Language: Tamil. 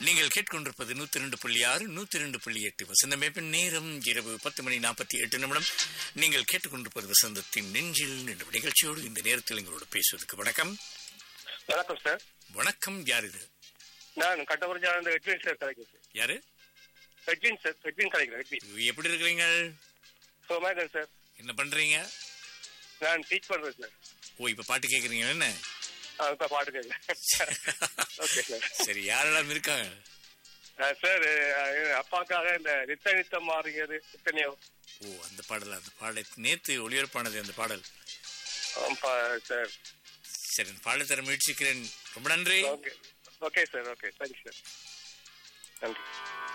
நீங்கள் கேட்கொண்டிருப்பது நூத்தி ரெண்டு புள்ளி ஆறு நூத்தி ரெண்டு புள்ளி எட்டு வசந்தமேப்பின் நேரம் இரவு பத்து மணி நாற்பத்தி எட்டு நிமிடம் நீங்கள் கேட்டுக்கொண்டிருப்பது வசந்தத்தின் நெஞ்சில் என்ற நிகழ்ச்சியோடு இந்த நேரத்தில் எங்களோடு பேசுவதற்கு வணக்கம் வணக்கம் சார் வணக்கம் யார் இது நான் கட்டபுரஜானந்த எட்வின் சார் கலைக்கிறேன் சார் யாரு எட்வின் சார் எட்வின் கலைக்கிறேன் எட்வின் எப்படி இருக்கிறீங்க சுகமா இருக்கேன் சார் என்ன பண்றீங்க நான் டீச் பண்றேன் சார் ஓ இப்ப பாட்டு கேக்குறீங்க என்ன ஆ, இப்ப பாட்டு கேட்குறேன் ஓகே சார் சரி யாரெல்லாம் இருக்காங்க ஆ, சார் அஹ், அப்பாக்காக இந்த நித்த நித்தம் மாறுகிறது எத்தனையோ ஓ அந்த பாடல் அந்த பாடல் நேத்து ஒளிபரப்பானது அந்த பாடல் ஆமாப்பா, சார் சரி அந்த பாடல் தர முயற்சிக்கிறேன் ரொம்ப நன்றி okay okay sir okay thank you sir நன்றி